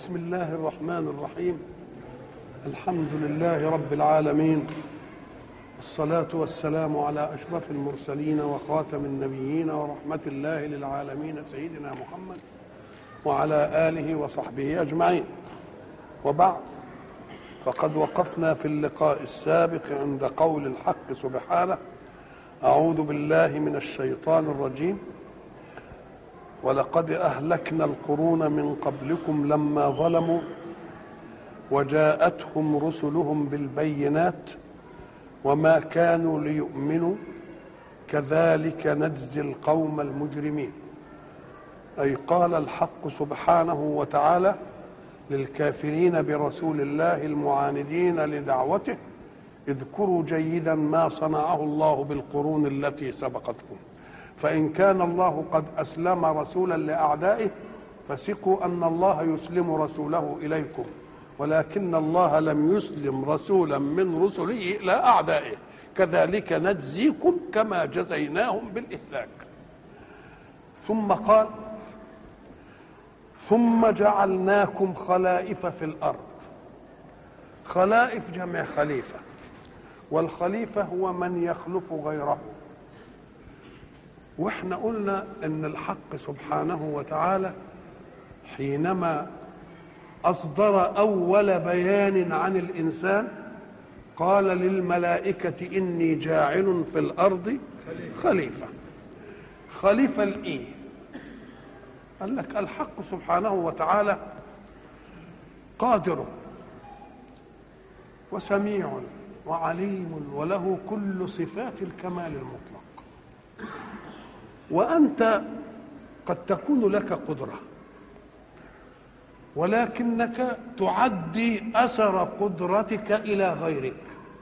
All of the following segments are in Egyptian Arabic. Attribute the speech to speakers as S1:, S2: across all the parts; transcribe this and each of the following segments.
S1: بسم الله الرحمن الرحيم الحمد لله رب العالمين الصلاة والسلام على أشرف المرسلين وخاتم النبيين ورحمة الله للعالمين سيدنا محمد وعلى آله وصحبه أجمعين وبعد فقد وقفنا في اللقاء السابق عند قول الحق سبحانه أعوذ بالله من الشيطان الرجيم ولقد أهلكنا القرون من قبلكم لما ظلموا وجاءتهم رسلهم بالبينات وما كانوا ليؤمنوا كذلك نجزي القوم المجرمين أي قال الحق سبحانه وتعالى للكافرين برسول الله المعاندين لدعوته اذكروا جيدا ما صنعه الله بالقرون التي سبقتكم فإن كان الله قد أسلم رسولا لأعدائه فثقوا أن الله يسلم رسوله إليكم ولكن الله لم يسلم رسولا من رسله إلى أعدائه كذلك نجزيكم كما جزيناهم بالإهلاك ثم قال ثم جعلناكم خلائف في الأرض خلائف جمع خليفة والخليفة هو من يخلف غيره واحنا قلنا ان الحق سبحانه وتعالى حينما اصدر اول بيان عن الانسان قال للملائكه اني جاعل في الارض خليفه خليفه الايه قال لك الحق سبحانه وتعالى قادر وسميع وعليم وله كل صفات الكمال المطلق وانت قد تكون لك قدره ولكنك تعدي اثر قدرتك الى غيرك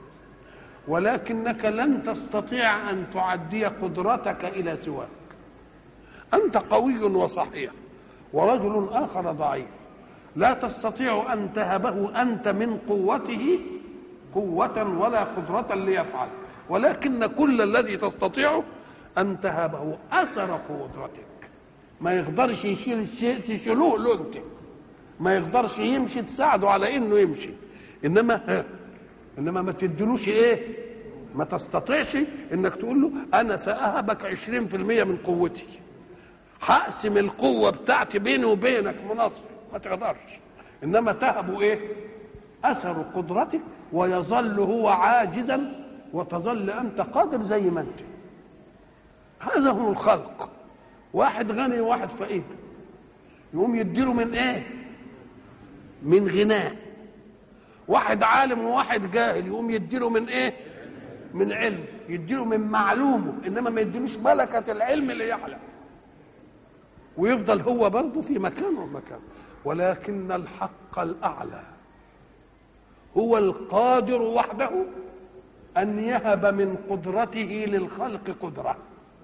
S1: ولكنك لن تستطيع ان تعدي قدرتك الى سواك انت قوي وصحيح ورجل اخر ضعيف لا تستطيع ان تهبه انت من قوته قوه ولا قدره ليفعل ولكن كل الذي تستطيعه أن تهبه أثر قدرتك ما يقدرش يشيل الشيء تشيلوه له أنت ما يقدرش يمشي تساعده على إنه يمشي إنما ها إنما ما تدلوش إيه ما تستطيعش إنك تقول له أنا سأهبك عشرين في المية من قوتي هقسم القوة بتاعتي بيني وبينك مناصف ما تقدرش إنما تهبه إيه أثر قدرتك ويظل هو عاجزا وتظل أنت قادر زي ما أنت هذا هو الخلق واحد غني وواحد فقير يقوم يديله من ايه من غناه واحد عالم وواحد جاهل يقوم يديله من ايه من علم يديله من معلومه انما ما يديلوش ملكة العلم اللي يعلم ويفضل هو برضه في مكانه مكان ولكن الحق الاعلى هو القادر وحده ان يهب من قدرته للخلق قدره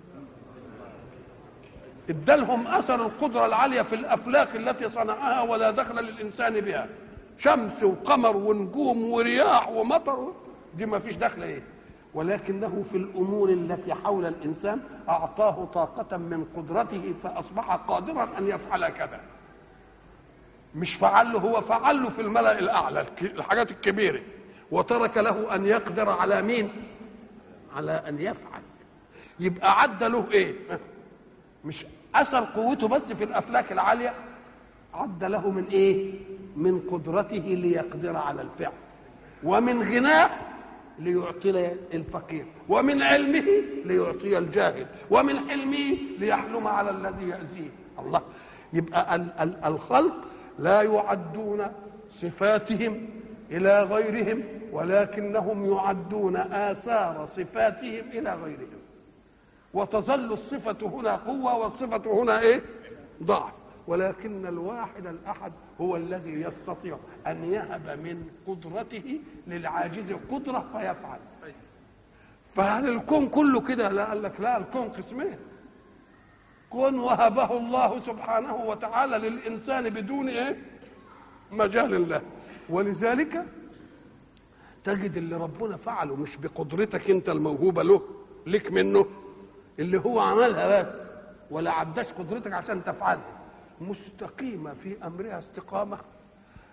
S1: ادالهم اثر القدره العاليه في الافلاك التي صنعها ولا دخل للانسان بها شمس وقمر ونجوم ورياح ومطر دي ما فيش دخل ايه ولكنه في الامور التي حول الانسان اعطاه طاقه من قدرته فاصبح قادرا ان يفعل كذا مش فعل له هو فعل له في الملا الاعلى الحاجات الكبيره وترك له ان يقدر على مين على ان يفعل يبقى عد له ايه مش اثر قوته بس في الافلاك العاليه عد له من ايه من قدرته ليقدر على الفعل ومن غناه ليعطي الفقير ومن علمه ليعطي الجاهل ومن حلمه ليحلم على الذي يأذيه الله يبقى ال- ال- الخلق لا يعدون صفاتهم الى غيرهم ولكنهم يعدون اثار صفاتهم الى غيرهم وتظل الصفة هنا قوة والصفة هنا إيه؟ ضعف ولكن الواحد الأحد هو الذي يستطيع أن يهب من قدرته للعاجز قدرة فيفعل فهل الكون كله كده لا قال لك لا الكون قسمين كون وهبه الله سبحانه وتعالى للإنسان بدون إيه مجال له ولذلك تجد اللي ربنا فعله مش بقدرتك انت الموهوبه له لك منه اللي هو عملها بس ولا عداش قدرتك عشان تفعلها مستقيمه في امرها استقامه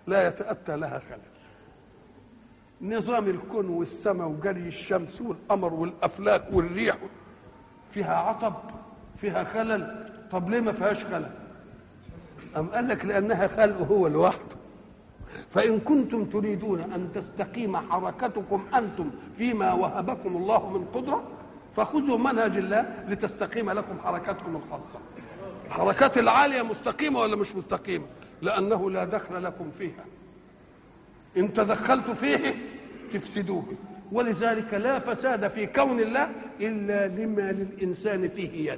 S1: لا يتأتى لها خلل نظام الكون والسماء وجري الشمس والقمر والافلاك والريح فيها عطب فيها خلل طب ليه ما فيهاش خلل أم قال لك لأنها خلق هو لوحده فإن كنتم تريدون أن تستقيم حركتكم أنتم فيما وهبكم الله من قدرة فخذوا منهج الله لتستقيم لكم حركتكم الخاصة الحركات العالية مستقيمة ولا مش مستقيمة لأنه لا دخل لكم فيها إن تدخلت فيه تفسدوه ولذلك لا فساد في كون الله إلا لما للإنسان فيه يد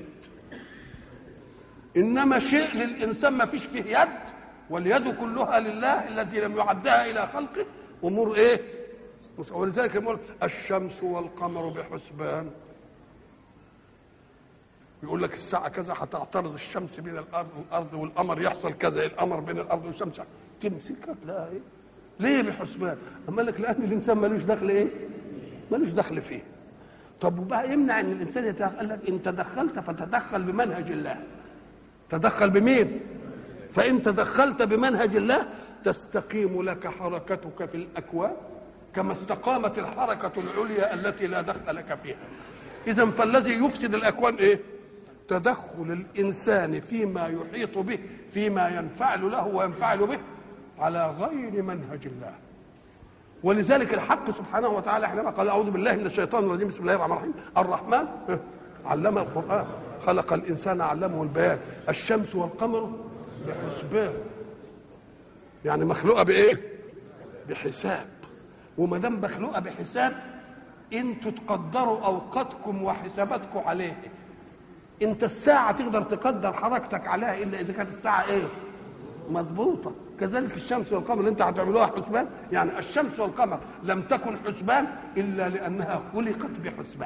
S1: إنما شيء للإنسان ما فيش فيه يد واليد كلها لله التي لم يعدها إلى خلقه أمور إيه ولذلك يقول الشمس والقمر بحسبان يقول لك الساعة كذا هتعترض الشمس بين الأرض والأرض والقمر يحصل كذا القمر بين الأرض والشمس تمسكها تلاقي إيه؟ ليه بحسبان؟ أما لك لأن الإنسان ملوش دخل إيه؟ ملوش دخل فيه طب وبقى يمنع ان الانسان يتدخل قال لك ان تدخلت فتدخل بمنهج الله تدخل بمين فان تدخلت بمنهج الله تستقيم لك حركتك في الاكوان كما استقامت الحركه العليا التي لا دخل لك فيها اذا فالذي يفسد الاكوان ايه تدخل الانسان فيما يحيط به فيما ينفعل له وينفعل به على غير منهج الله ولذلك الحق سبحانه وتعالى حينما قال اعوذ بالله من الشيطان الرجيم بسم الله الرحمن الرحيم الرحمن علم القران خلق الانسان علمه البيان الشمس والقمر بحسبان يعني مخلوقه بايه بحساب وما دام مخلوقه بحساب انتوا تقدروا اوقاتكم وحساباتكم عليه انت الساعه تقدر تقدر حركتك عليها الا اذا كانت الساعه ايه مضبوطه كذلك الشمس والقمر اللي انت هتعملوها حسبان يعني الشمس والقمر لم تكن حسبان الا لانها خلقت بحسبان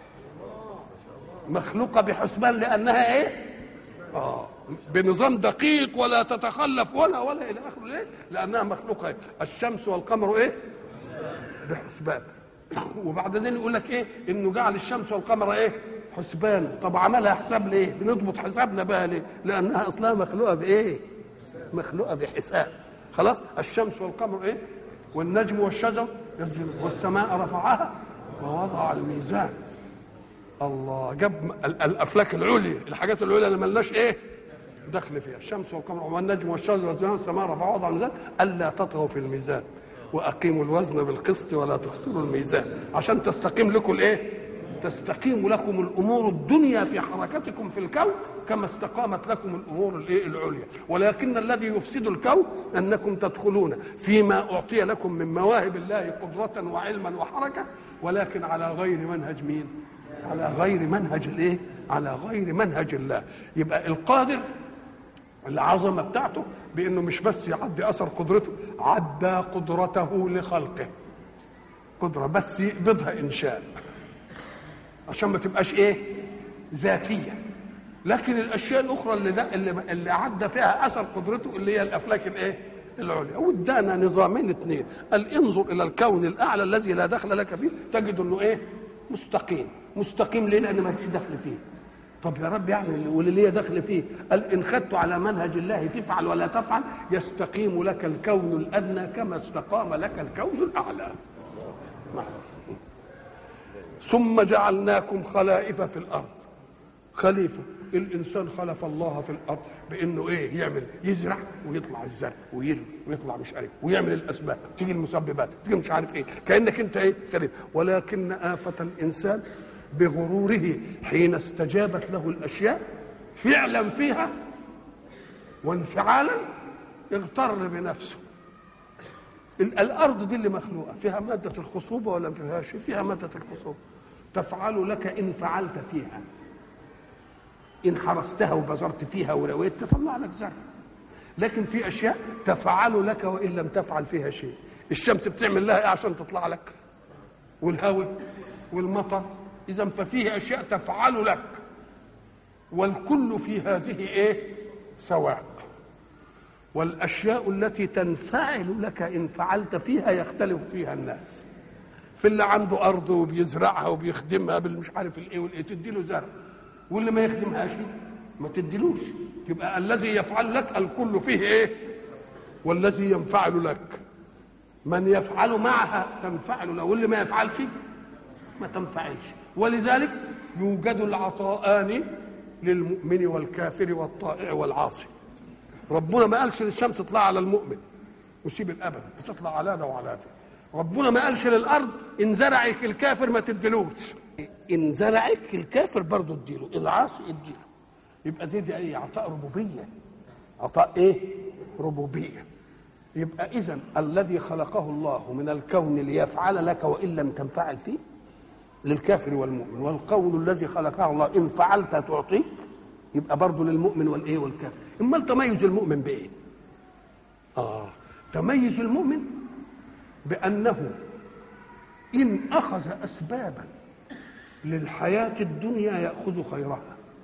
S1: مخلوقه بحسبان لانها ايه اه بنظام دقيق ولا تتخلف ولا ولا الى اخره ليه لانها مخلوقه الشمس والقمر ايه بحسبان وبعد ذلك يقول لك ايه انه جعل الشمس والقمر ايه حسبان طب عملها حساب ليه بنضبط حسابنا بقى ليه لانها اصلها مخلوقه بايه مخلوقه بحساب خلاص الشمس والقمر ايه والنجم والشجر يسجد والسماء رفعها ووضع الميزان الله جاب الافلاك العليا الحاجات العليا اللي ملناش ايه دخل فيها الشمس والقمر والنجم والشجر والسماء رفعها ووضع الميزان الا تطغوا في الميزان واقيموا الوزن بالقسط ولا تخسروا الميزان عشان تستقيم لكم الايه تستقيم لكم الامور الدنيا في حركتكم في الكون كما استقامت لكم الامور الايه العليا ولكن الذي يفسد الكون انكم تدخلون فيما اعطي لكم من مواهب الله قدره وعلما وحركه ولكن على غير منهج مين على غير منهج الايه على غير منهج الله يبقى القادر العظمه بتاعته بانه مش بس يعدي اثر قدرته عدى قدرته لخلقه قدره بس يقبضها انشاء عشان ما تبقاش ايه ذاتيه لكن الاشياء الاخرى اللي ده اللي, اللي عدى فيها اثر قدرته اللي هي الافلاك الايه العليا وادانا نظامين اثنين قال انظر الى الكون الاعلى الذي لا دخل لك فيه تجد انه ايه مستقيم مستقيم ليه لان ما فيش دخل فيه طب يا رب يعني واللي ليه دخل فيه قال ان خدت على منهج الله تفعل ولا تفعل يستقيم لك الكون الادنى كما استقام لك الكون الاعلى ثم جعلناكم خلائف في الارض خليفه الانسان خلف الله في الارض بانه ايه يعمل يزرع ويطلع الزرع ويرمي ويطلع مش عارف ويعمل الاسباب تيجي المسببات تيجي مش عارف ايه كانك انت ايه خليفه ولكن افه الانسان بغروره حين استجابت له الاشياء فعلا فيها وانفعالا اغتر بنفسه الارض دي اللي مخلوقه فيها ماده الخصوبه ولا ما فيهاش فيها ماده الخصوبه تفعل لك ان فعلت فيها ان حرستها وبذرت فيها ورويت تطلع لك زرع لكن في اشياء تفعل لك وان لم تفعل فيها شيء الشمس بتعمل لها ايه عشان تطلع لك والهواء والمطر اذا ففيه اشياء تفعل لك والكل في هذه ايه سواء والاشياء التي تنفعل لك ان فعلت فيها يختلف فيها الناس في اللي عنده ارض وبيزرعها وبيخدمها بالمش عارف الايه والايه تدي له زرع واللي ما يخدمهاش ما تديلوش يبقى الذي يفعل لك الكل فيه ايه والذي ينفعل لك من يفعل معها تنفعل له واللي ما يفعلش ما تنفعلش ولذلك يوجد العطاءان للمؤمن والكافر والطائع والعاصي ربنا ما قالش للشمس اطلع على المؤمن وسيب الابد بتطلع على ده وعلى ده ربنا ما قالش للارض ان زرعك الكافر ما تدلوش ان زرعك الكافر برضه اديله العاصي اديله يبقى زي دي ايه عطاء ربوبيه عطاء ايه ربوبيه يبقى اذا الذي خلقه الله من الكون ليفعل لك وان لم تنفعل فيه للكافر والمؤمن والقول الذي خلقه الله ان فعلت تعطيك يبقى برضه للمؤمن والايه والكافر امال تميز المؤمن بايه اه تميز المؤمن بانه ان اخذ اسبابا للحياه الدنيا ياخذ خيرها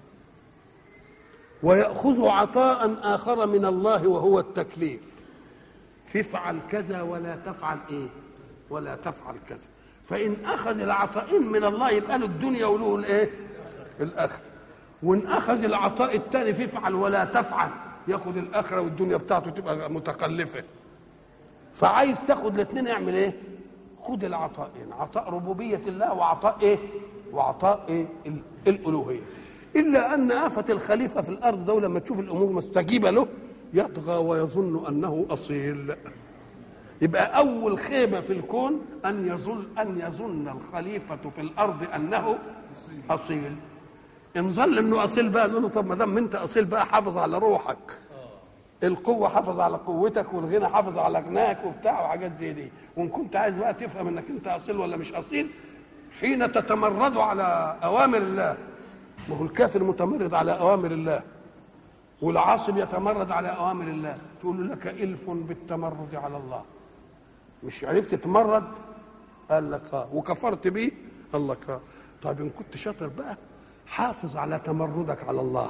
S1: وياخذ عطاء اخر من الله وهو التكليف تفعل كذا ولا تفعل ايه ولا تفعل كذا فان اخذ العطاءين من الله يبقى له الدنيا وله الايه الاخره وان اخذ العطاء الثاني فافعل ولا تفعل ياخذ الاخره والدنيا بتاعته تبقى متقلفه فعايز تاخد الاثنين اعمل ايه خد العطاءين عطاء ربوبيه الله وعطاء ايه وعطاء ايه الالوهيه الا ان افه الخليفه في الارض ده لما تشوف الامور مستجيبه له يطغى ويظن انه اصيل يبقى اول خيبه في الكون ان يظن ان يظن الخليفه في الارض انه اصيل ان ظل انه اصيل بقى نقول له طب ما دام انت اصيل بقى حافظ على روحك القوه حافظ على قوتك والغنى حافظ على غناك وبتاع وحاجات زي دي وان كنت عايز بقى تفهم انك انت اصيل ولا مش اصيل حين تتمرد على اوامر الله ما هو الكافر متمرد على اوامر الله والعاصب يتمرد على اوامر الله تقول له لك الف بالتمرد على الله مش عرفت تتمرد قال لك اه وكفرت بيه قال لك اه طيب ان كنت شاطر بقى حافظ على تمردك على الله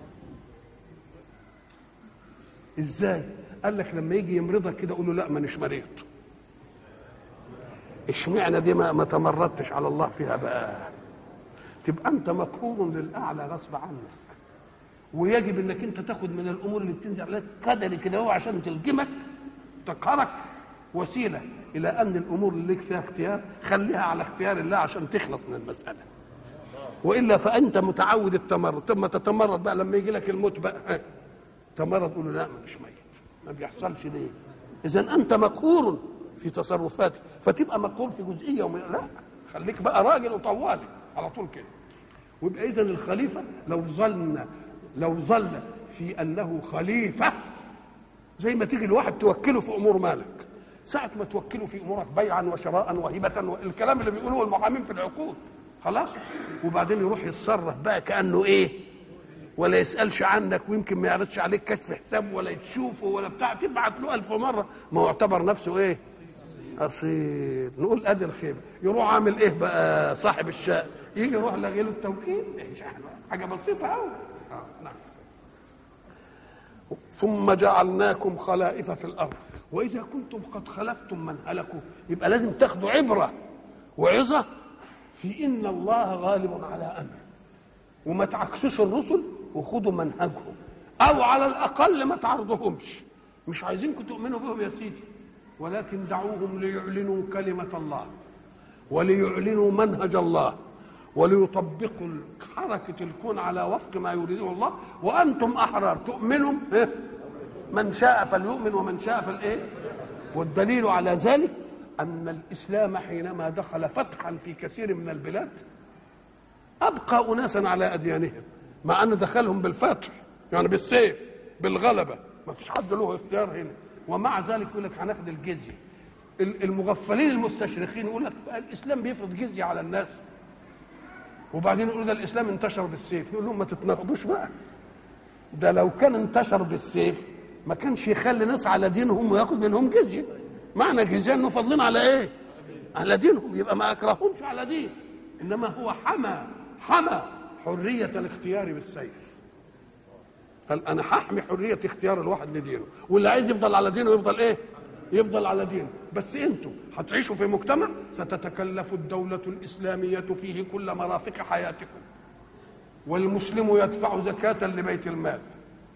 S1: ازاي قال لك لما يجي يمرضك كده قول له لا مانيش مريض اشمعنى دي ما, ما تمردتش على الله فيها بقى تبقى انت مقهور للاعلى غصب عنك ويجب انك انت تاخد من الامور اللي بتنزل عليك قدري كده هو عشان تلجمك تقهرك وسيله الى ان الامور اللي لك فيها اختيار خليها على اختيار الله عشان تخلص من المساله والا فانت متعود التمرد ثم تتمرد بقى لما يجي لك الموت بقى تمرد تقول له لا مش ميت ما بيحصلش ليه اذا انت مقهور في تصرفاتك فتبقى مقهور في جزئيه ومن لا خليك بقى راجل وطوالي على طول كده ويبقى اذا الخليفه لو ظلنا لو ظل في انه خليفه زي ما تيجي الواحد توكله في امور مالك ساعة ما توكله في امورك بيعا وشراء وهبة الكلام اللي بيقولوه المحامين في العقود خلاص وبعدين يروح يتصرف بقى كانه ايه ولا يسالش عنك ويمكن ما يعرضش عليك كشف حساب ولا تشوفه ولا بتاع تبعت له ألف مره ما هو يعتبر نفسه ايه اصيل نقول ادي الخيبه يروح عامل ايه بقى صاحب الشقه يجي يروح لغي له التوكيل حاجه بسيطه قوي آه نعم ثم جعلناكم خلائف في الارض واذا كنتم قد خلفتم من هلكوا يبقى لازم تاخدوا عبره وعظه في ان الله غالب على امره وما تعكسوش الرسل وخدوا منهجهم او على الاقل ما تعرضهمش مش عايزينكم تؤمنوا بهم يا سيدي ولكن دعوهم ليعلنوا كلمه الله وليعلنوا منهج الله وليطبقوا حركة الكون على وفق ما يريده الله وأنتم أحرار تؤمنوا من شاء فليؤمن ومن شاء فالإيه والدليل على ذلك أن الإسلام حينما دخل فتحا في كثير من البلاد أبقى أناسا على أديانهم مع أنه دخلهم بالفتح يعني بالسيف بالغلبة ما فيش حد له اختيار هنا ومع ذلك يقول لك هناخد الجزية المغفلين المستشرقين يقول لك الإسلام بيفرض جزية على الناس وبعدين يقولوا ده الاسلام انتشر بالسيف نقول لهم ما تتناقضوش بقى ده لو كان انتشر بالسيف ما كانش يخلي ناس على دينهم وياخد منهم جزيه معنى جزيه انه فاضلين على ايه على دينهم يبقى ما اكرههمش على دين انما هو حمى حمى حريه الاختيار بالسيف قال انا هحمي حريه اختيار الواحد لدينه واللي عايز يفضل على دينه يفضل ايه يفضل على دينه بس انتوا هتعيشوا في مجتمع ستتكلف الدولة الإسلامية فيه كل مرافق حياتكم والمسلم يدفع زكاة لبيت المال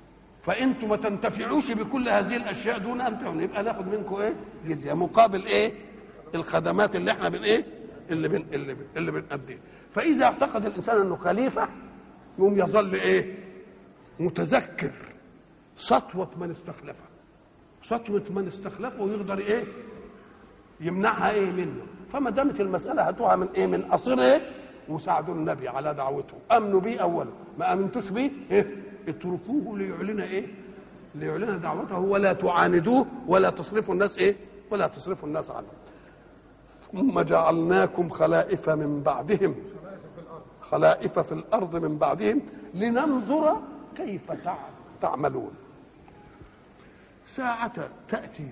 S1: فانتم ما تنتفعوش بكل هذه الاشياء دون ان تعملوا يبقى ناخد منكم ايه جزيه مقابل ايه الخدمات اللي احنا بن ايه اللي بن اللي بن اللي بنأديها فاذا اعتقد الانسان انه خليفه يقوم يظل ايه متذكر سطوه من استخلفه سطوه من استخلفه ويقدر ايه يمنعها ايه منه فما دامت المساله هاتوها من ايه من قصير ايه وساعدوا النبي على دعوته امنوا بيه اولا ما امنتوش بيه إيه؟ اتركوه ليعلن ايه ليعلن دعوته ولا تعاندوه ولا تصرفوا الناس ايه ولا تصرفوا الناس عنه ثم جعلناكم خلائف من بعدهم خلائف في الارض من بعدهم لننظر كيف تعملون ساعة تأتي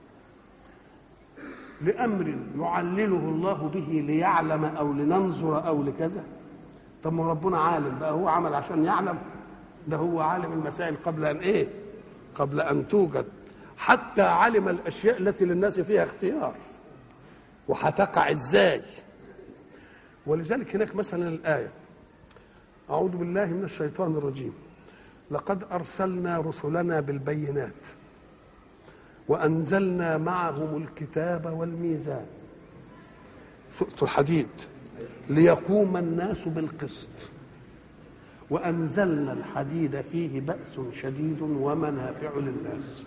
S1: لأمر يعلله الله به ليعلم أو لننظر أو لكذا طب ما ربنا عالم بقى هو عمل عشان يعلم ده هو عالم المسائل قبل أن إيه قبل أن توجد حتى علم الأشياء التي للناس فيها اختيار وهتقع إزاي ولذلك هناك مثلا الآية أعوذ بالله من الشيطان الرجيم لقد أرسلنا رسلنا بالبينات وأنزلنا معهم الكتاب والميزان سورة الحديد ليقوم الناس بالقسط وأنزلنا الحديد فيه بأس شديد ومنافع للناس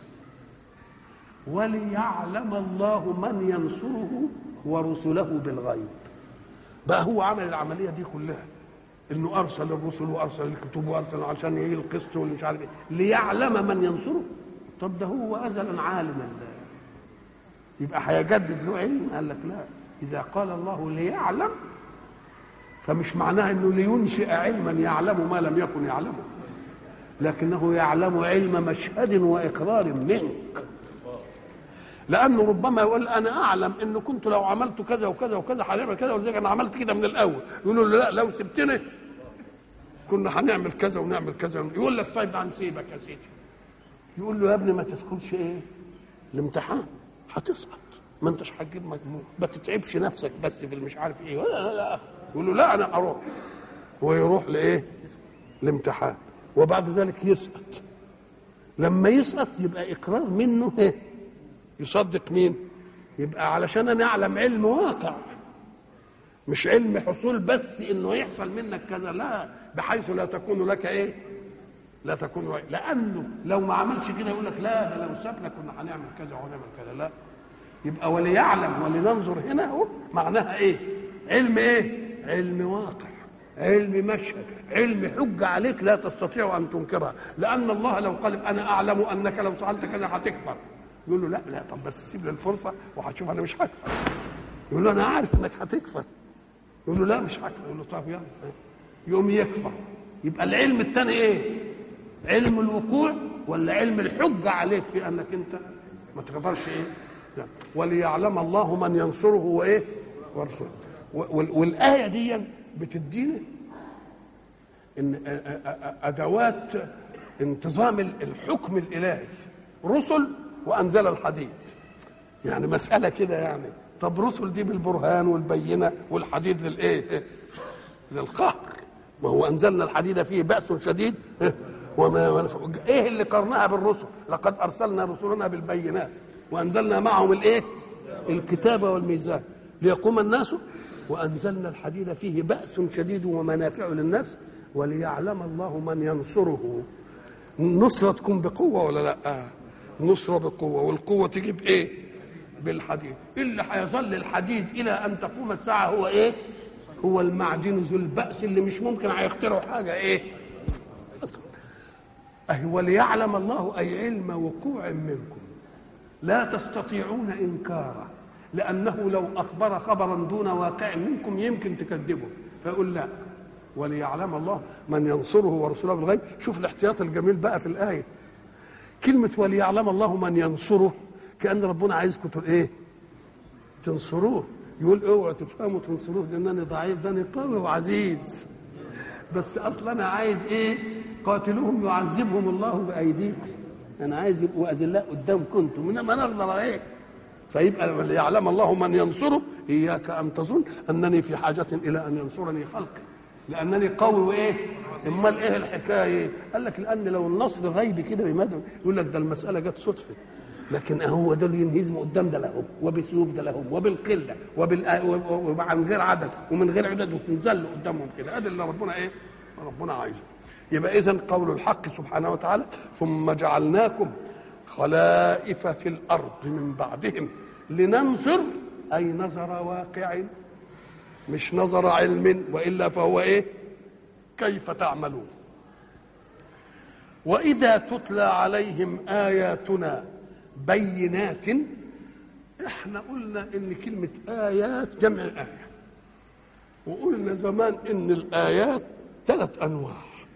S1: وليعلم الله من ينصره ورسله بالغيب بقى هو عمل العملية دي كلها انه ارسل الرسل وارسل الكتب وارسل عشان يجي القسط واللي مش عارف ايه ليعلم من ينصره طب ده هو ازلا عالم الله يبقى هيجدد له علم قال لك لا اذا قال الله ليعلم فمش معناها انه لينشئ علما يعلم ما لم يكن يعلمه لكنه يعلم علم مشهد واقرار منك لانه ربما يقول انا اعلم ان كنت لو عملت كذا وكذا وكذا هنعمل كذا ولذلك انا عملت كده من الاول يقولوا له لا لو سبتني كنا هنعمل كذا ونعمل كذا يقول لك طيب هنسيبك يا سيدي يقول له يا ابني ما تدخلش ايه الامتحان هتسقط ما انتش هتجيب مجموع ما تتعبش نفسك بس في المش عارف ايه ولا لا لا يقول له لا انا اروح ويروح لايه الامتحان وبعد ذلك يسقط لما يسقط يبقى اقرار منه ايه يصدق مين يبقى علشان انا اعلم علم واقع مش علم حصول بس انه يحصل منك كذا لا بحيث لا تكون لك ايه لا تكون رأي. لانه لو ما عملش كده يقول لك لا ده لو سابنا كنا هنعمل كذا وهنعمل كذا لا يبقى وليعلم ولننظر هنا اهو معناها ايه علم ايه علم واقع علم مشهد علم حجة عليك لا تستطيع أن تنكرها لأن الله لو قال أنا أعلم أنك لو فعلت كذا هتكفر يقول له لا لا طب بس سيب لي الفرصة وهتشوف أنا مش هكفر يقول له أنا عارف إنك هتكفر يقول له لا مش هكفر يقول له طب يلا يقوم يكفر يبقى العلم الثاني ايه علم الوقوع ولا علم الحجة عليك في انك انت ما تقدرش ايه لا. وليعلم الله من ينصره وايه ورسوله والايه دي بتدينا ان ادوات انتظام الحكم الالهي رسل وانزل الحديد يعني مساله كده يعني طب رسل دي بالبرهان والبينه والحديد للايه للقهر ما هو انزلنا الحديد فيه باس شديد وما ايه اللي قرنها بالرسل لقد ارسلنا رسلنا بالبينات وانزلنا معهم الايه الكتاب والميزان ليقوم الناس وانزلنا الحديد فيه باس شديد ومنافع للناس وليعلم الله من ينصره النصرة تكون بقوة ولا لا نصرة بقوة والقوة تجي بإيه بالحديد اللي هيظل الحديد إلى أن تقوم الساعة هو إيه هو المعدن ذو البأس اللي مش ممكن هيخترعوا حاجة إيه أي وليعلم الله أي علم وقوع منكم لا تستطيعون إنكاره لأنه لو أخبر خبرا دون واقع منكم يمكن تكذبه فيقول لا وليعلم الله من ينصره ورسوله بالغيب شوف الاحتياط الجميل بقى في الآية كلمة وليعلم الله من ينصره كأن ربنا عايزكم ايه تنصروه يقول اوعوا تفهموا تنصروه لانني ضعيف ده انا قوي وعزيز بس اصلا انا عايز ايه قاتلوهم يعذبهم الله بايديكم انا عايز يبقوا اذلاء قدامكم انتم انما انا اقدر عليك فيبقى ليعلم الله من ينصره اياك ان تظن انني في حاجه الى ان ينصرني خلقي لانني قوي وايه امال ايه الحكايه قال لك لان لو النصر غيبي كده بمدى يقول لك ده المساله جت صدفه لكن هو دول ينهزموا قدام ده لهم وبسيوف ده لهم وبالقله وبال وعن غير عدد ومن غير عدد وتنزل قدامهم كده ادي اللي ربنا ايه ربنا عايزه يبقى اذا قول الحق سبحانه وتعالى ثم جعلناكم خلائف في الارض من بعدهم لننظر اي نظر واقع مش نظر علم والا فهو ايه كيف تعملون واذا تتلى عليهم اياتنا بينات احنا قلنا ان كلمه ايات جمع ايه وقلنا زمان ان الايات ثلاث انواع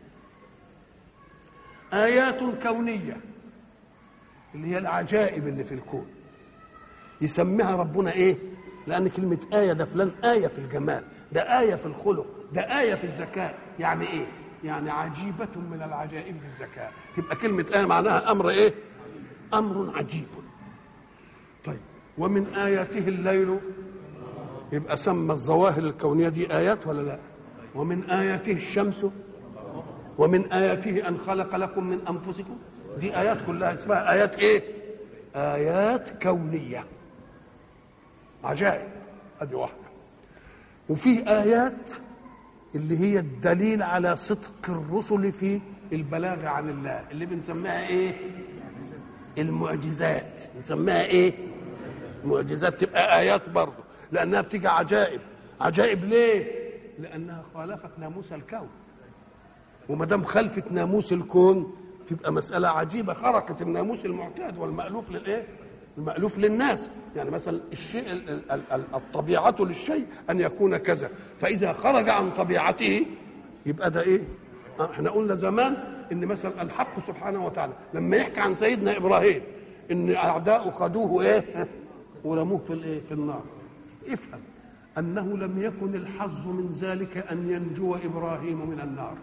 S1: ايات كونيه اللي هي العجائب اللي في الكون يسميها ربنا ايه لان كلمه ايه ده فلان ايه في الجمال ده ايه في الخلق ده ايه في الذكاء يعني ايه يعني عجيبه من العجائب في الذكاء تبقى كلمه ايه معناها امر ايه امر عجيب طيب ومن اياته الليل يبقى سمى الظواهر الكونيه دي ايات ولا لا ومن اياته الشمس ومن اياته ان خلق لكم من انفسكم دي ايات كلها اسمها ايات ايه ايات كونيه عجائب ادي واحده وفي ايات اللي هي الدليل على صدق الرسل في البلاغ عن الله اللي بنسميها ايه المعجزات نسميها ايه معجزات تبقى ايات برضه لانها بتيجي عجائب عجائب ليه لانها خالفت ناموس الكون وما دام خلفت ناموس الكون تبقى مساله عجيبه خرقت الناموس المعتاد والمالوف للايه المألوف للناس يعني مثلا الشيء الطبيعة للشيء أن يكون كذا فإذا خرج عن طبيعته يبقى ده إيه احنا قلنا زمان ان مثلا الحق سبحانه وتعالى لما يحكي عن سيدنا ابراهيم ان اعداؤه خدوه ايه ورموه في الايه في النار افهم انه لم يكن الحظ من ذلك ان ينجو ابراهيم من النار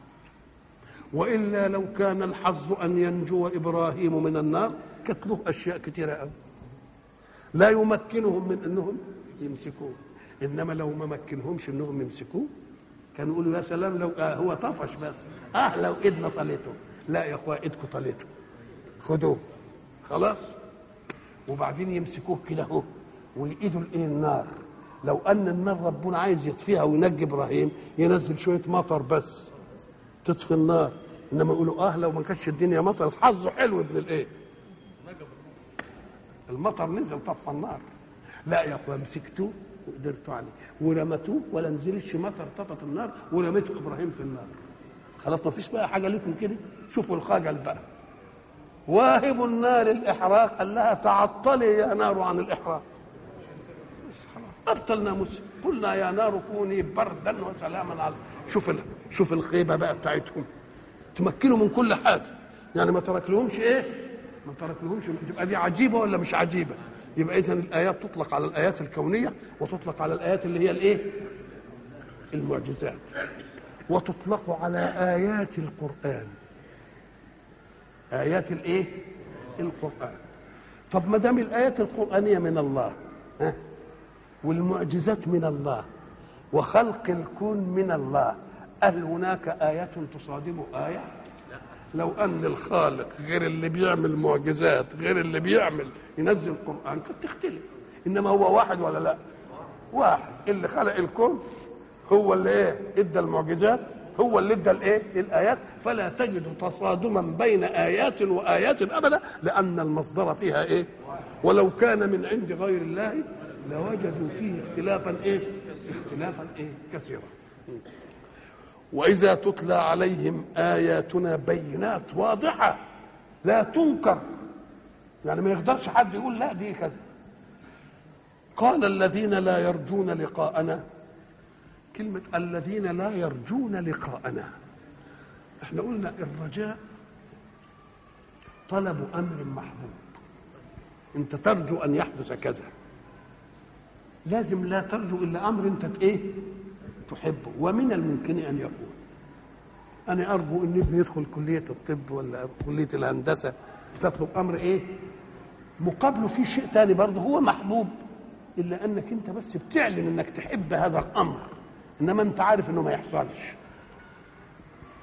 S1: والا لو كان الحظ ان ينجو ابراهيم من النار كانت له اشياء كثيره قوي لا يمكنهم من انهم يمسكوه انما لو ما مكنهمش انهم يمسكوه كانوا يقولوا يا سلام لو آه هو طفش بس اه لو ايدنا طليته لا يا اخويا ايدكم طليته خدوه خلاص وبعدين يمسكوه كده اهو ويقيدوا الايه النار لو ان النار ربنا عايز يطفيها وينجي ابراهيم ينزل شويه مطر بس تطفي النار انما يقولوا اه لو ما كانتش الدنيا مطر حظه حلو ابن الايه المطر نزل طفى النار لا يا اخويا مسكتوه وقدرتوا عليه ورمتوه ولا نزلش مطر طفت النار ورميته ابراهيم في النار خلاص ما فيش بقى حاجه لكم كده شوفوا الخجل بقى واهب النار الاحراق قال لها تعطلي يا نار عن الاحراق ابطلنا مسلم قلنا يا نار كوني بردا وسلاما على شوف ال... شوف الخيبه بقى بتاعتهم تمكنوا من كل حاجه يعني ما ترك لهمش ايه ما ترك لهمش تبقى دي عجيبه ولا مش عجيبه يبقى اذا الايات تطلق على الايات الكونيه وتطلق على الايات اللي هي الايه المعجزات وتطلق على ايات القران ايات الايه القران طب ما دام الايات القرانيه من الله ها والمعجزات من الله وخلق الكون من الله هل هناك آية تصادم آية؟ لو أن الخالق غير اللي بيعمل معجزات غير اللي بيعمل ينزل القرآن كانت تختلف إنما هو واحد ولا لا؟ واحد اللي خلق الكون هو اللي إيه؟ إدى المعجزات هو اللي ادى الايه؟ الايات فلا تجد تصادما بين ايات وايات ابدا لان المصدر فيها ايه؟ ولو كان من عند غير الله لوجدوا فيه اختلافا ايه؟ اختلافا ايه؟ كثيرا. واذا تتلى عليهم اياتنا بينات واضحه لا تنكر يعني ما يقدرش حد يقول لا دي كذا قال الذين لا يرجون لقاءنا كلمة الذين لا يرجون لقاءنا احنا قلنا الرجاء طلب أمر محبوب انت ترجو أن يحدث كذا لازم لا ترجو إلا أمر انت ايه تحبه ومن الممكن أن يكون أنا أرجو أن ابني يدخل كلية الطب ولا كلية الهندسة بتطلب أمر إيه مقابله في شيء تاني برضه هو محبوب إلا أنك أنت بس بتعلن أنك تحب هذا الأمر انما انت عارف انه ما يحصلش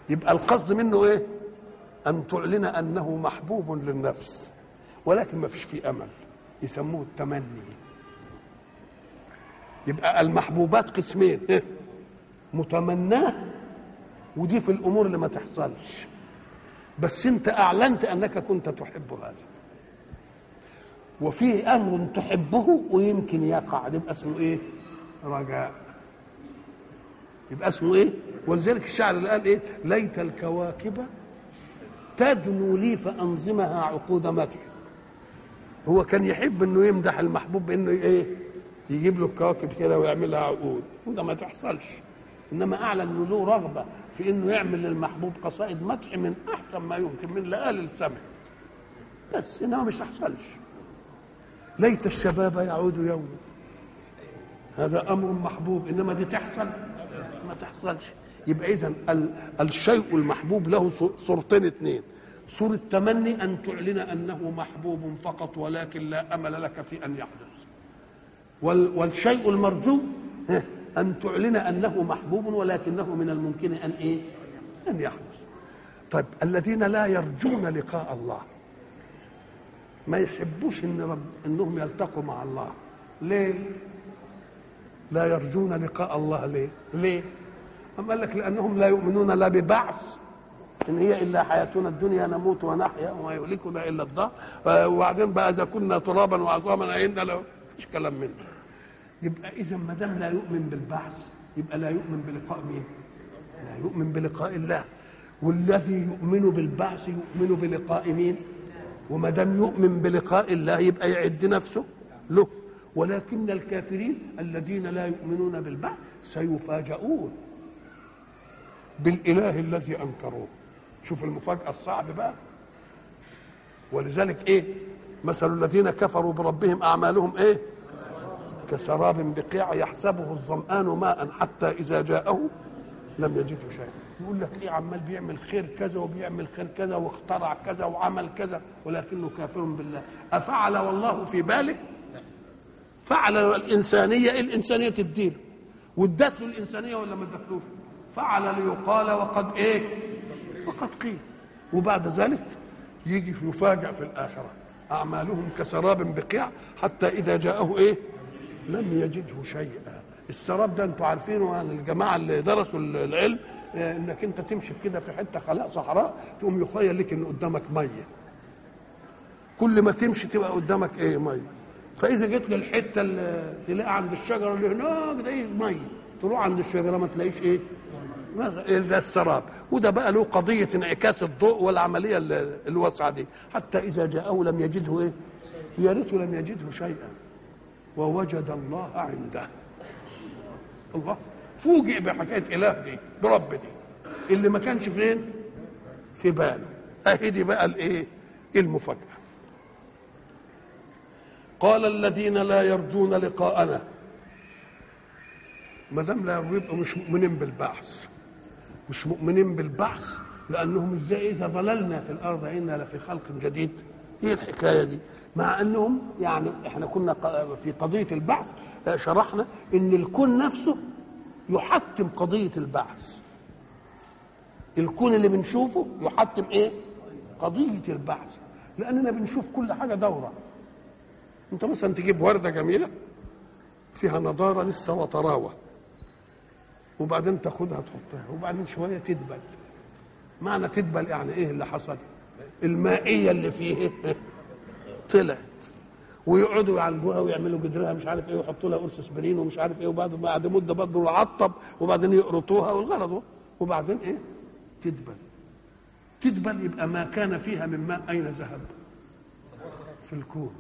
S1: يبقى القصد منه ايه ان تعلن انه محبوب للنفس ولكن ما فيش فيه امل يسموه التمني يبقى المحبوبات قسمين إيه؟ متمناه ودي في الامور اللي ما تحصلش بس انت اعلنت انك كنت تحب هذا وفي امر تحبه ويمكن يقع يبقى اسمه ايه رجاء يبقى اسمه ايه ولذلك الشاعر اللي قال ايه ليت الكواكب تدنو لي فانظمها عقود مدح هو كان يحب انه يمدح المحبوب بانه ايه يجيب له الكواكب كده ويعملها عقود وده ما تحصلش انما اعلن انه له رغبه في انه يعمل للمحبوب قصائد مدح من احسن ما يمكن من لآل السمع بس انما مش تحصلش ليت الشباب يعود يوما هذا امر محبوب انما دي تحصل ما تحصلش يبقى اذا الشيء المحبوب له صورتين اثنين صورة تمني أن تعلن أنه محبوب فقط ولكن لا أمل لك في أن يحدث والشيء المرجو أن تعلن أنه محبوب ولكنه من الممكن أن إيه؟ أن يحدث طيب الذين لا يرجون لقاء الله ما يحبوش ان رب انهم يلتقوا مع الله ليه لا يرجون لقاء الله ليه ليه أم قال لك لأنهم لا يؤمنون لا ببعث إن هي إلا حياتنا الدنيا نموت ونحيا وما يهلكنا إلا الدهر وبعدين بقى إذا كنا ترابا وعظاما أئنا له مفيش كلام منه يبقى إذا ما دام لا يؤمن بالبعث يبقى لا يؤمن بلقاء مين؟ لا يؤمن بلقاء الله والذي يؤمن بالبعث يؤمن بلقاء مين؟ وما دام يؤمن بلقاء الله يبقى يعد نفسه له ولكن الكافرين الذين لا يؤمنون بالبعث سيفاجؤون بالاله الذي انكروه شوف المفاجاه الصعب بقى ولذلك ايه مثل الذين كفروا بربهم اعمالهم ايه كسراب بقيع يحسبه الظمآن ماء حتى إذا جاءه لم يجده شيئا يقول لك ايه عمال بيعمل خير كذا وبيعمل خير كذا واخترع كذا وعمل كذا ولكنه كافر بالله أفعل والله في باله فعل الإنسانية إيه الإنسانية تدير وادت له الإنسانية ولا ما ادتلوش فعل ليقال وقد ايه وقد قيل وبعد ذلك يجي يفاجأ في الآخرة أعمالهم كسراب بقيع حتى إذا جاءه إيه لم يجده شيئا السراب ده انتوا عارفينه يعني الجماعة اللي درسوا العلم انك انت تمشي كده في حته خلاء صحراء تقوم يخيل لك ان قدامك ميه كل ما تمشي تبقى قدامك ايه ميه فاذا جيت للحته اللي تلاقي عند الشجره اللي هناك ده ميه تروح عند الشجره ما تلاقيش ايه ده السراب وده بقى له قضيه انعكاس الضوء والعمليه الواسعه دي حتى اذا جاءه لم يجده ايه يا ريته لم يجده شيئا ووجد الله عنده الله فوجئ بحكايه اله دي برب دي اللي ما كانش فين في باله اهي دي بقى الايه المفاجاه قال الذين لا يرجون لقاءنا ما دام لا يبقوا مش مؤمنين بالبعث مش مؤمنين بالبعث لانهم ازاي اذا ضللنا في الارض انا لفي خلق جديد ايه الحكايه دي مع انهم يعني احنا كنا في قضيه البعث شرحنا ان الكون نفسه يحتم قضيه البعث الكون اللي بنشوفه يحتم ايه قضيه البعث لاننا بنشوف كل حاجه دوره انت مثلا تجيب ورده جميله فيها نضاره لسه وطراوه وبعدين تاخدها تحطها وبعدين شويه تدبل معنى تدبل يعني ايه اللي حصل المائيه اللي فيه طلعت ويقعدوا يعالجوها ويعملوا جدرها مش عارف ايه ويحطوا لها قرص اسبرين ومش عارف ايه وبعد بعد مده برضه يعطب وبعدين يقرطوها والغرض وبعدين ايه تدبل تدبل يبقى ما كان فيها من ماء اين ذهب في الكون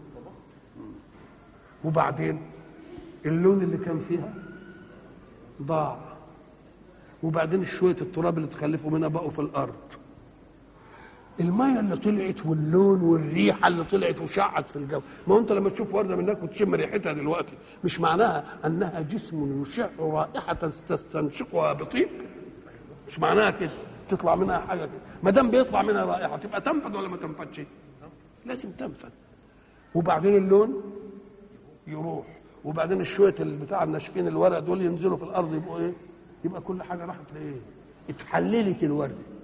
S1: وبعدين اللون اللي كان فيها ضاع وبعدين شويه التراب اللي تخلفوا منها بقوا في الارض الميه اللي طلعت واللون والريحه اللي طلعت وشعت في الجو ما هو انت لما تشوف ورده من هناك وتشم ريحتها دلوقتي مش معناها انها جسم يشع رائحه تستنشقها بطيب مش معناها كده تطلع منها حاجه كده ما دام بيطلع منها رائحه تبقى تنفد ولا ما تنفدش لازم تنفد وبعدين اللون يروح وبعدين الشويه بتاع الناشفين الورق دول ينزلوا في الارض يبقوا ايه يبقى كل حاجه راحت لايه اتحللت الورده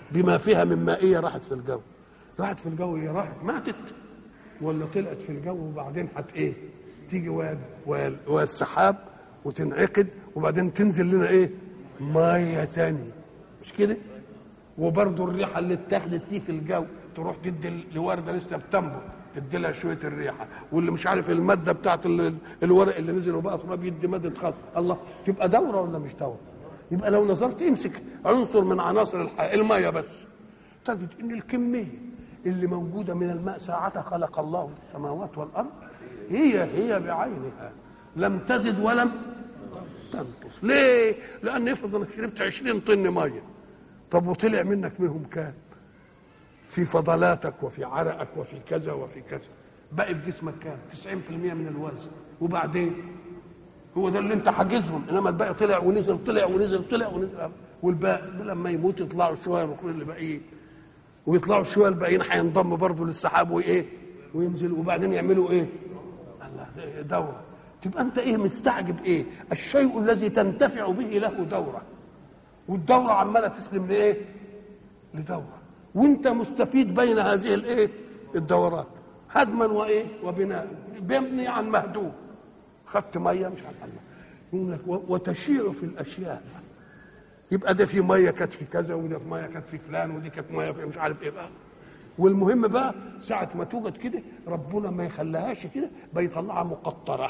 S1: بما فيها من مائيه راحت في الجو راحت في الجو هي راحت ماتت ولا طلعت في الجو وبعدين هت ايه تيجي ويا ويا ويا السحاب وتنعقد وبعدين تنزل لنا ايه ميه تاني مش كده وبرضه الريحه اللي اتاخدت دي في الجو تروح تدي لورده لسه بتنبت تدي لها شويه الريحه واللي مش عارف الماده بتاعت ال- الورق اللي نزل وبقى تراب يدي ماده خاص الله تبقى دوره ولا مش دوره يبقى لو نظرت امسك عنصر من عناصر الحياه الميه بس تجد ان الكميه اللي موجوده من الماء ساعتها خلق الله السماوات والارض هي هي بعينها لم تزد ولم تنقص ليه؟ لان افرض انك شربت 20 طن ميه طب وطلع منك منهم كام؟ في فضلاتك وفي عرقك وفي كذا وفي كذا بقي في جسمك كام 90% من الوزن وبعدين هو ده اللي انت حاجزهم انما الباقي طلع ونزل طلع ونزل طلع ونزل والباقي لما يموت يطلعوا شويه يروحوا اللي باقيين ويطلعوا شويه الباقيين هينضموا برضه للسحاب وايه وينزلوا وبعدين يعملوا ايه الله دوره تبقى انت ايه مستعجب ايه الشيء الذي تنتفع به له دوره والدوره عماله تسلم لايه لدوره وانت مستفيد بين هذه الايه الدورات هدما وايه وبناء بيبني عن مهدوم خدت ميه مش عارف الله يقول لك و- وتشيع في الاشياء يبقى ده في ميه كانت في كذا وده في ميه كانت في فلان ودي كانت ميه في مش عارف ايه بقى والمهم بقى ساعة ما توجد كده ربنا ما يخليهاش كده بيطلعها مقطرة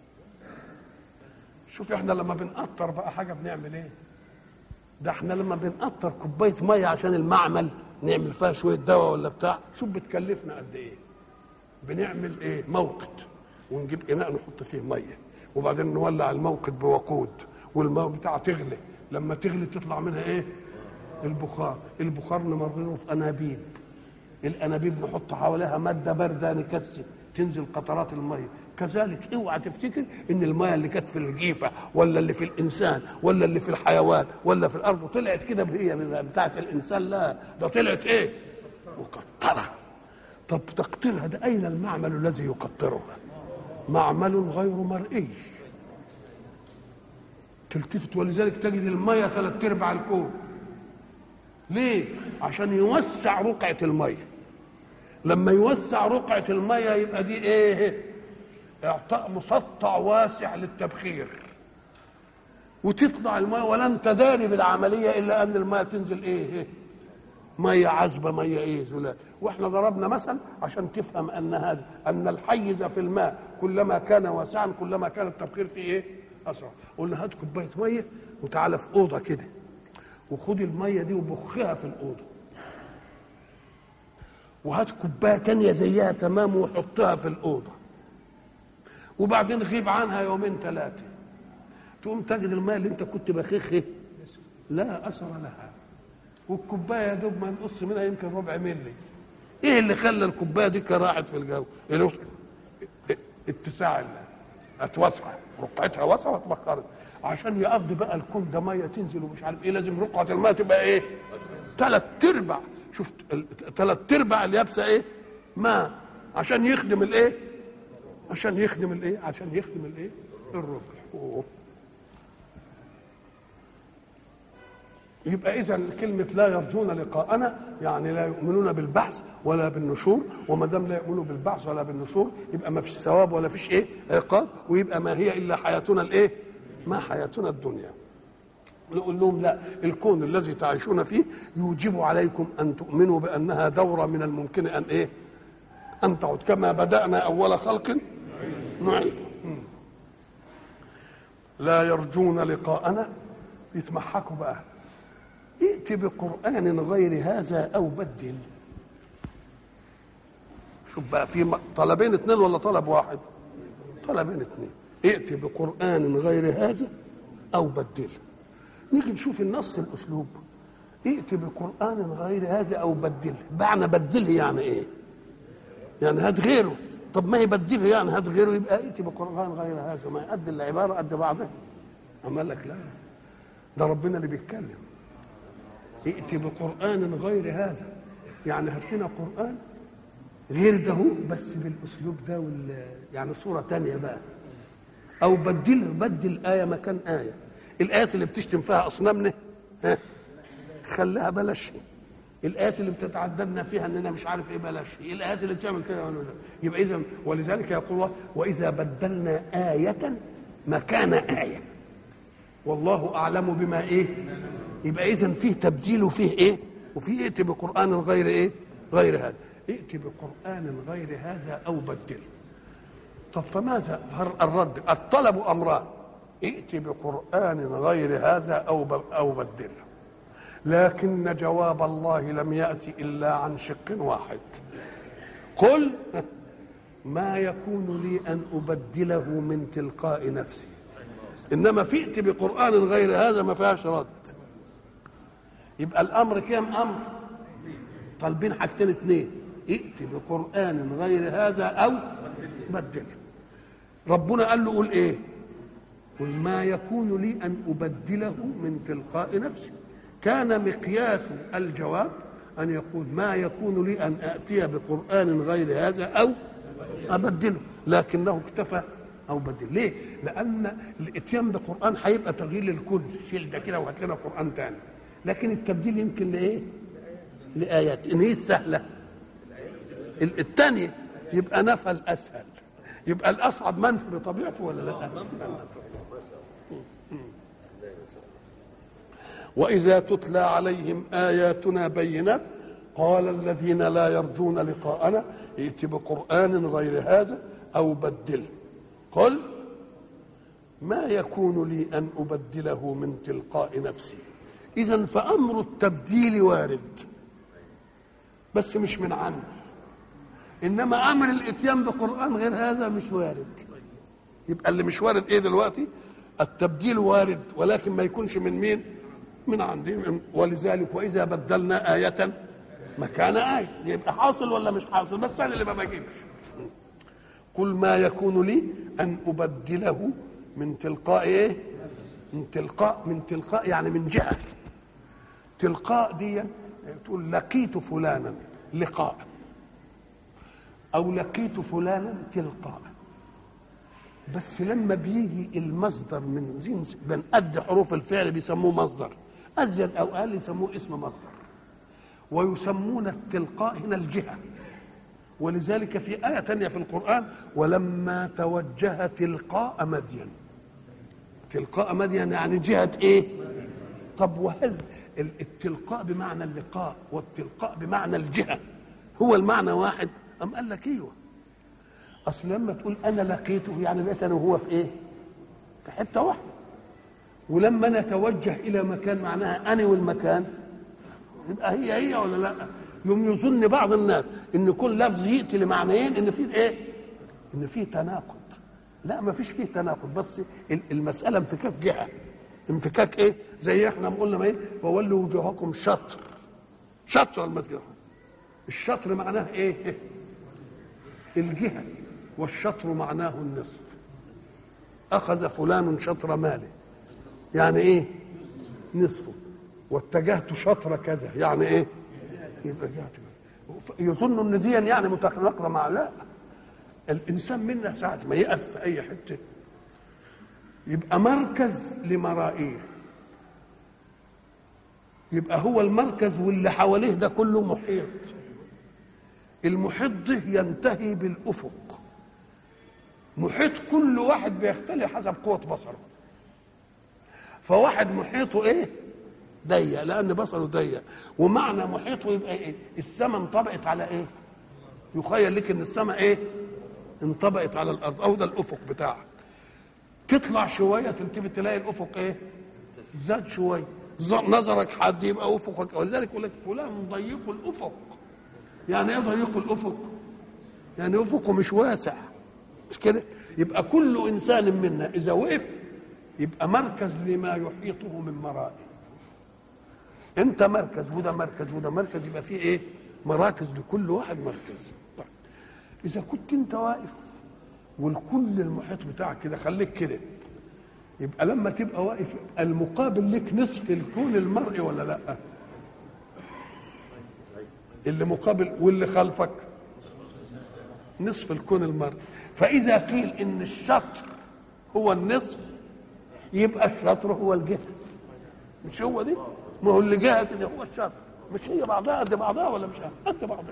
S1: شوف احنا لما بنقطر بقى حاجة بنعمل ايه ده احنا لما بنقطر كوباية مية عشان المعمل نعمل فيها شوية دواء ولا بتاع شوف بتكلفنا قد ايه بنعمل ايه موقد ونجيب اناء نحط فيه ميه وبعدين نولع الموقد بوقود والماء بتاع تغلي لما تغلي تطلع منها ايه البخار البخار نمرره في انابيب الانابيب نحط حواليها ماده بارده نكثف تنزل قطرات الميه كذلك اوعى تفتكر ان الميه اللي كانت في الجيفه ولا اللي في الانسان ولا اللي في الحيوان ولا في الارض طلعت كده هي بتاعت الانسان لا ده طلعت ايه مقطره طب تقطيرها ده اين المعمل الذي يقطرها معمل غير مرئي تلتفت ولذلك تجد الميه ثلاث ارباع الكون ليه عشان يوسع رقعه الميه لما يوسع رقعه الميه يبقى دي ايه اعطاء مسطع واسع للتبخير وتطلع الميه ولن تداري بالعمليه الا ان الميه تنزل ايه ميه عذبه ميه ايه زلال واحنا ضربنا مثل عشان تفهم ان هذا ان الحيز في الماء كلما كان واسعا كلما كان التبخير فيه ايه اسرع قلنا هات كوبايه ميه وتعالى في اوضه كده وخد الميه دي وبخها في الاوضه وهات كوبايه تانية زيها تمام وحطها في الاوضه وبعدين غيب عنها يومين ثلاثه تقوم تجد الميه اللي انت كنت بخخه لا اثر لها والكوبايه يا دوب ما نقص منها يمكن ربع ملي ايه اللي خلى الكوبايه دي راحت في الجو الوس- اتساع ال- اتوسع رقعتها واسعه واتبخرت عشان يقضي بقى الكون ده ميه تنزل ومش عارف ايه لازم رقعه الماء تبقى ايه ثلاث ارباع شفت ثلاث ارباع اليابسه ايه ماء عشان يخدم الايه عشان يخدم الايه عشان يخدم الايه الربع أوه. يبقى اذا كلمه لا يرجون لقاءنا يعني لا يؤمنون بالبعث ولا بالنشور وما دام لا يؤمنوا بالبعث ولا بالنشور يبقى ما فيش ثواب ولا فيش ايه عقاب ويبقى ما هي الا حياتنا الايه ما حياتنا الدنيا نقول لهم لا الكون الذي تعيشون فيه يوجب عليكم ان تؤمنوا بانها دوره من الممكن ان ايه ان تعود كما بدانا اول خلق نعيد لا يرجون لقاءنا يتمحكوا بقى ائت بقرآن غير هذا أو بدل شوف بقى في طلبين اثنين ولا طلب واحد طلبين اثنين ائت بقرآن غير هذا أو بدل نيجي نشوف النص الأسلوب ائت بقرآن غير هذا أو بدل معنى بدله يعني إيه يعني هات غيره طب ما يبدله يعني هات غيره يبقى ائت بقرآن غير هذا ما يقد العبارة قد بعضها أما لك لا ده ربنا اللي بيتكلم ائت بقرآن غير هذا يعني هات لنا قرآن غير ده بس بالأسلوب ده وال يعني صورة تانية بقى أو بدل بدل آية مكان آية الآيات اللي بتشتم فيها أصنامنا ها خليها بلاش الايات اللي بتتعددنا فيها اننا مش عارف ايه بلاش ايه الايات اللي بتعمل كده ولا لا يبقى اذا ولذلك يقول الله واذا بدلنا ايه مكان ايه والله اعلم بما ايه يبقى اذا فيه تبديل وفيه ايه وفيه ائت بقران غير ايه غير هذا ائت بقران غير هذا او بدله طب فماذا الرد الطلب امران ائت بقران غير هذا او او بدله لكن جواب الله لم يأتي إلا عن شق واحد قل ما يكون لي أن أبدله من تلقاء نفسي إنما فئت بقرآن غير هذا ما فيهاش رد يبقى الأمر كام أمر طالبين حاجتين اتنين ائت بقرآن غير هذا أو بدله ربنا قال له قول إيه قل ما يكون لي أن أبدله من تلقاء نفسي كان مقياس الجواب أن يقول ما يكون لي أن آتي بقرآن غير هذا أو أبدله لكنه اكتفى أو بدل ليه؟ لأن الإتيان بقرآن هيبقى تغيير للكل شيل ده كده وهات لنا قرآن تاني لكن التبديل يمكن لإيه؟ لآيات إن هي السهلة الثانية يبقى نفى الأسهل يبقى الأصعب منفي بطبيعته ولا لا؟ واذا تتلى عليهم اياتنا بينات قال الذين لا يرجون لقاءنا ائت بقران غير هذا او بدله قل ما يكون لي ان ابدله من تلقاء نفسي اذا فامر التبديل وارد بس مش من عندي انما امر الاتيان بقران غير هذا مش وارد يبقى اللي مش وارد ايه دلوقتي التبديل وارد ولكن ما يكونش من مين من عندهم ولذلك واذا بدلنا آية مكان آية يبقى حاصل ولا مش حاصل بس انا اللي ما بجيبش قل ما يكون لي ان ابدله من تلقاء ايه من تلقاء من تلقاء يعني من جهه تلقاء دي تقول لقيت فلانا لقاء او لقيت فلانا تلقاء بس لما بيجي المصدر من جنس من قد حروف الفعل بيسموه مصدر ازيد او اقل يسموه اسم مصدر ويسمون التلقاء هنا الجهه ولذلك في آية تانية في القرآن ولما توجه تلقاء مدين تلقاء مدين يعني جهة إيه طب وهل التلقاء بمعنى اللقاء والتلقاء بمعنى الجهة هو المعنى واحد أم قال لك ايوه اصل لما تقول انا لقيته يعني بقيت انا وهو في ايه في حته واحده ولما نتوجه الى مكان معناها انا والمكان يبقى هي هي ولا لا يوم يظن بعض الناس ان كل لفظ ياتي لمعنيين ان في ايه ان في تناقض لا ما فيش فيه تناقض بس المساله انفكاك جهه انفكاك ايه زي احنا قلنا ما ايه فولوا وجوهكم شطر شطر المسجد الشطر معناه ايه الجهه والشطر معناه النصف اخذ فلان شطر ماله يعني ايه نصفه واتجهت شطر كذا يعني ايه يبقى جهت يظن ان دي يعني متناقضه مع لا الانسان منا ساعه ما يقف في اي حته يبقى مركز لمرائيه يبقى هو المركز واللي حواليه ده كله محيط المحيط ده ينتهي بالافق محيط كل واحد بيختلف حسب قوه بصره فواحد محيطه ايه ضيق لان بصره ضيق ومعنى محيطه يبقى ايه السماء انطبقت على ايه يخيل لك ان السماء ايه انطبقت على الارض او ده الافق بتاعك تطلع شويه تلتفت تلاقي الافق ايه زاد شويه نظرك حد يبقى افقك ولذلك يقول لك فلان ضيق الافق يعني ايه ضيق الافق يعني افقه مش واسع مش كده يبقى كل انسان منا اذا وقف يبقى مركز لما يحيطه من مرائه انت مركز وده مركز وده مركز يبقى فيه ايه مراكز لكل واحد مركز طيب اذا كنت انت واقف والكل المحيط بتاعك كده خليك كده يبقى لما تبقى واقف المقابل لك نصف الكون المرئي ولا لا اللي مقابل واللي خلفك نصف الكون المرئي فاذا قيل ان الشطر هو النصف يبقى الشطر هو الجهه مش هو دي ما هو اللي جهه اللي هو الشطر مش هي بعضها قد بعضها ولا مش قد بعضها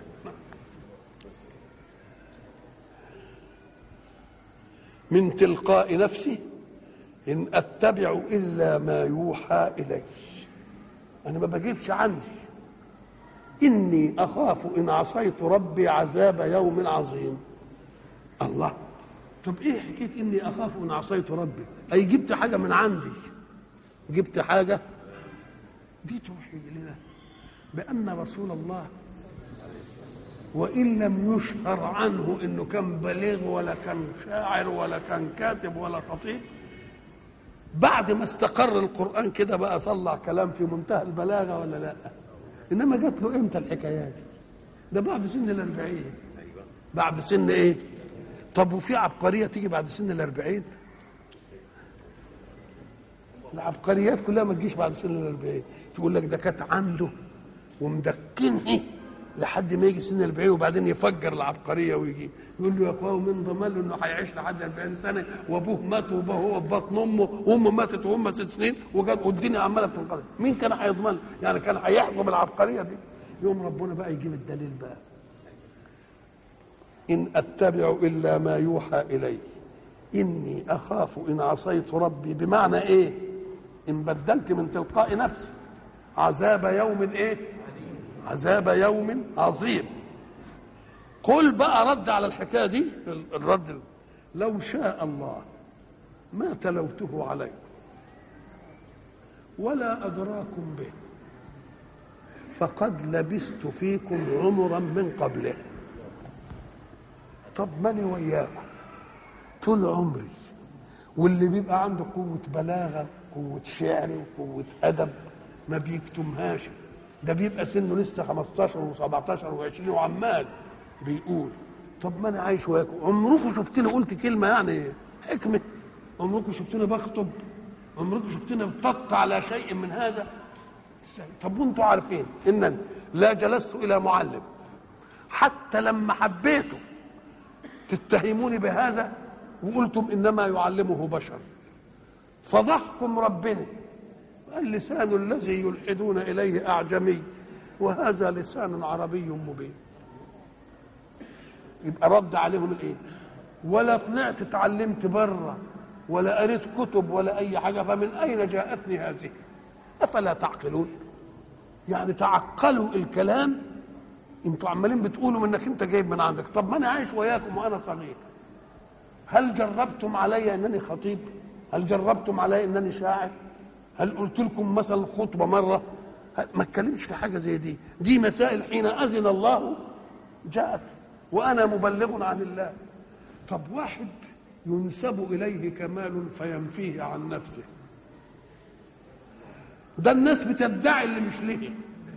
S1: من تلقاء نفسي إن أتبع إلا ما يوحى إلي أنا ما بجيبش عندي إني أخاف إن عصيت ربي عذاب يوم عظيم الله طب إيه حكاية إني أخاف إن عصيت ربي أي جبت حاجة من عندي جبت حاجة دي توحي لنا بأن رسول الله وإن لم يشهر عنه إنه كان بليغ ولا كان شاعر ولا كان كاتب ولا خطيب بعد ما استقر القرآن كده بقى طلع كلام في منتهى البلاغة ولا لا إنما جات له إمتى الحكايات ده بعد سن الأربعين بعد سن إيه طب وفي عبقرية تيجي بعد سن الأربعين العبقريات كلها ما تجيش بعد سن الأربعين تقول لك ده كانت عنده ومدكنه لحد ما يجي سن 40 وبعدين يفجر العبقريه ويجي يقول له يا اخويا من ضمن له انه هيعيش لحد 40 سنه وابوه مات وهو في بطن امه وامه ماتت وهم ست سنين وجت والدنيا عماله بتنقلب مين كان هيضمن يعني كان هيحكم العبقريه دي يوم ربنا بقى يجيب الدليل بقى ان اتبع الا ما يوحى الي اني اخاف ان عصيت ربي بمعنى ايه ان بدلت من تلقاء نفسي عذاب يوم ايه عذاب يوم عظيم قل بقى رد على الحكايه دي الرد لو شاء الله ما تلوته عليكم ولا ادراكم به فقد لبثت فيكم عمرا من قبله طب ماني وياكم طول عمري واللي بيبقى عنده قوة بلاغة قوة شعر وقوة أدب ما بيكتمهاش ده بيبقى سنه لسه 15 و17 و20 وعمال بيقول طب ما انا عايش وياكم عمركم شفتني قلت كلمه يعني حكمه عمركم شفتني بخطب عمركم شفتني بطق على شيء من هذا طب وانتم عارفين انني لا جلست الى معلم حتى لما حبيتم تتهموني بهذا وقلتم انما يعلمه بشر فضحكم ربنا اللسان الذي يلحدون اليه اعجمي وهذا لسان عربي مبين يبقى رد عليهم الايه ولا طلعت اتعلمت بره ولا قريت كتب ولا اي حاجه فمن اين جاءتني هذه افلا تعقلون يعني تعقلوا الكلام انتوا عمالين بتقولوا انك انت جايب من عندك طب ما انا عايش وياكم وانا صغير هل جربتم علي انني خطيب هل جربتم علي انني شاعر هل قلت لكم مثلا خطبه مره ما اتكلمش في حاجه زي دي دي مسائل حين اذن الله جاءت وانا مبلغ عن الله طب واحد ينسب اليه كمال فينفيه عن نفسه ده الناس بتدعي اللي مش ليه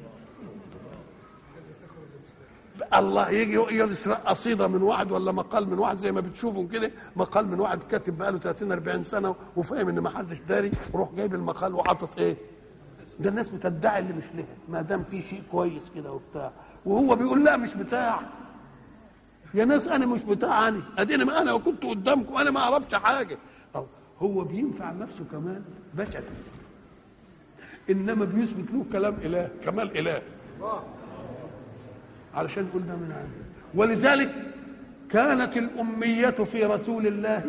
S1: الله يجي يسرق قصيده من واحد ولا مقال من واحد زي ما بتشوفوا كده مقال من واحد كاتب بقاله 30 40 سنه وفاهم ان ما حدش داري وروح جايب المقال وحاطط ايه ده الناس بتدعي اللي مش لها ما دام في شيء كويس كده وبتاع وهو بيقول لا مش بتاع يا ناس انا مش بتاع انا اديني ما انا وكنت قدامكم انا ما اعرفش حاجه أو هو بينفع نفسه كمان بشر انما بيثبت له كلام اله كمال اله علشان يقول ده من عنده ولذلك كانت الأمية في رسول الله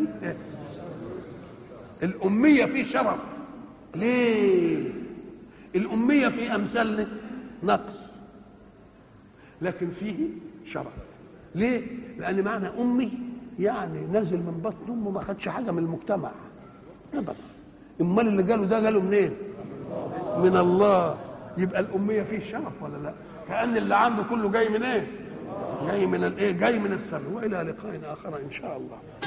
S1: الأمية في شرف ليه الأمية في أمثالنا نقص لكن فيه شرف ليه لأن معنى أمي يعني نازل من بطن أمه ما خدش حاجة من المجتمع أبدا أمال اللي قاله ده قاله منين من الله يبقى الأمية فيه شرف ولا لا كأن اللي عنده كله جاي من ايه جاي من الايه جاي من السماء والى لقاء اخر ان شاء الله